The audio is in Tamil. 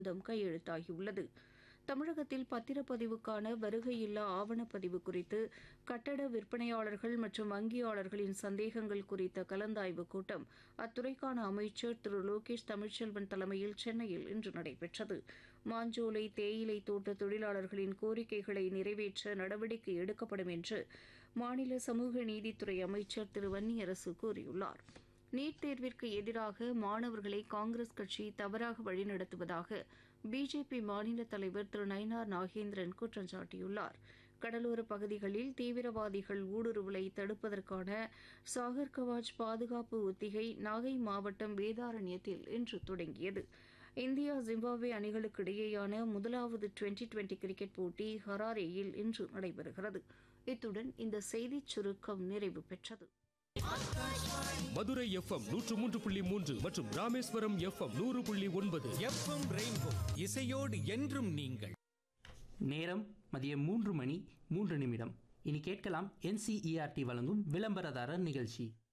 ஒப்பந்தம் கையெழுத்தாகியுள்ளது தமிழகத்தில் பத்திரப்பதிவுக்கான வருகையில்லா ஆவணப்பதிவு குறித்து கட்டட விற்பனையாளர்கள் மற்றும் வங்கியாளர்களின் சந்தேகங்கள் குறித்த கலந்தாய்வுக் கூட்டம் அத்துறைக்கான அமைச்சர் திரு லோகேஷ் தமிழ்ச்செல்வன் தலைமையில் சென்னையில் இன்று நடைபெற்றது மாஞ்சோலை தேயிலை தோட்ட தொழிலாளர்களின் கோரிக்கைகளை நிறைவேற்ற நடவடிக்கை எடுக்கப்படும் என்று மாநில சமூக நீதித்துறை அமைச்சர் திரு வன்னியரசு கூறியுள்ளார் நீட் தேர்விற்கு எதிராக மாணவர்களை காங்கிரஸ் கட்சி தவறாக வழிநடத்துவதாக பிஜேபி மாநில தலைவர் திரு நயினார் நாகேந்திரன் குற்றம் சாட்டியுள்ளார் கடலோர பகுதிகளில் தீவிரவாதிகள் ஊடுருவலை தடுப்பதற்கான சாகர் கவாஜ் பாதுகாப்பு ஒத்திகை நாகை மாவட்டம் வேதாரண்யத்தில் இன்று தொடங்கியது இந்தியா ஜிம்பாப்வே அணிகளுக்கு இடையேயான முதலாவது டுவெண்டி டுவெண்டி கிரிக்கெட் போட்டி ஹராரேயில் இன்று நடைபெறுகிறது இத்துடன் இந்த செய்திச் சுருக்கம் நிறைவு பெற்றது மதுரை எஃப்எம் நூற்று மூன்று புள்ளி மூன்று மற்றும் ராமேஸ்வரம் எஃப்எம் நூறு புள்ளி ஒன்பது எஃப்எம் ரெயின்போ இசையோடு என்றும் நீங்கள் நேரம் மதியம் மூன்று மணி மூன்று நிமிடம் இனி கேட்கலாம் என்சிஇஆர்டி வழங்கும் விளம்பரதாரர் நிகழ்ச்சி